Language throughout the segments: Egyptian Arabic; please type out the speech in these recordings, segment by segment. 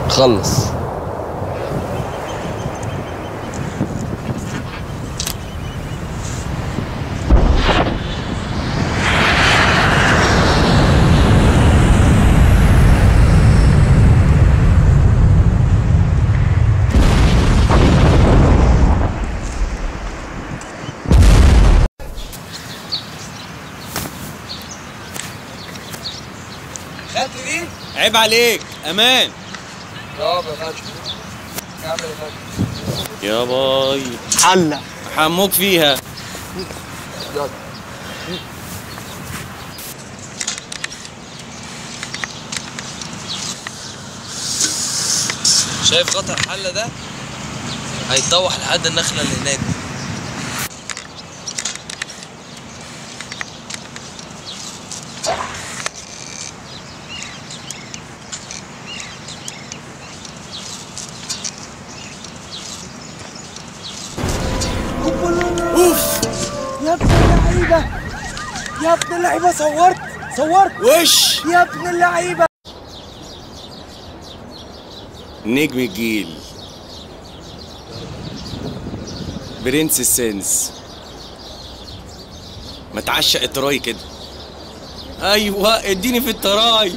خلص خدت دي؟ عيب عليك امان يابا خدت كمل يا خدت يا باي حلة حموك فيها يلا شايف غطا الحلة ده هيتطوح لحد النخلة اللي هناك دي. يا ابن اللعيبة يا ابن اللعيبة صورت صورت وش يا ابن اللعيبة نجم الجيل برنس السنس ما تعشق التراي كده ايوه اديني في التراي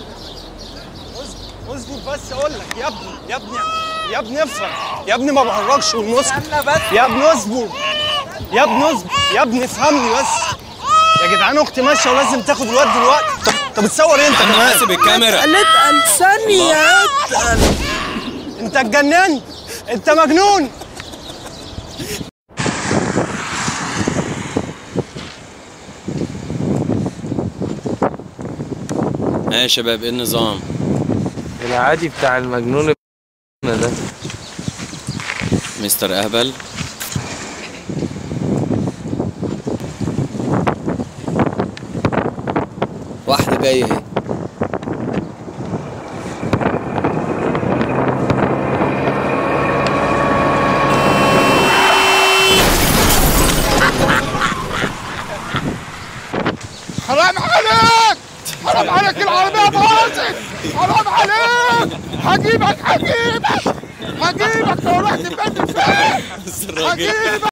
اصبر بس اقول لك يا ابني يا ابني يا ابني افهم يا ابني ما بهرجش والمسك يا ابني اصبر يا ابني اصبر يا ابني افهمني بس يا جدعان اختي ماشيه ولازم تاخد الواد دلوقتي طب طب تصور ايه انت انا كمان حاسب الكاميرا اتقل ثانية اتقل انت اتجننت انت مجنون ها يا شباب ايه النظام العادي بتاع المجنون ده مستر اهبل واحده جايه اهي حرام عليك حرام عليك العربية باظت حرام عليك هجيبك هجيبك هجيبك لو رحت بيت فين بس الراجل هجيبك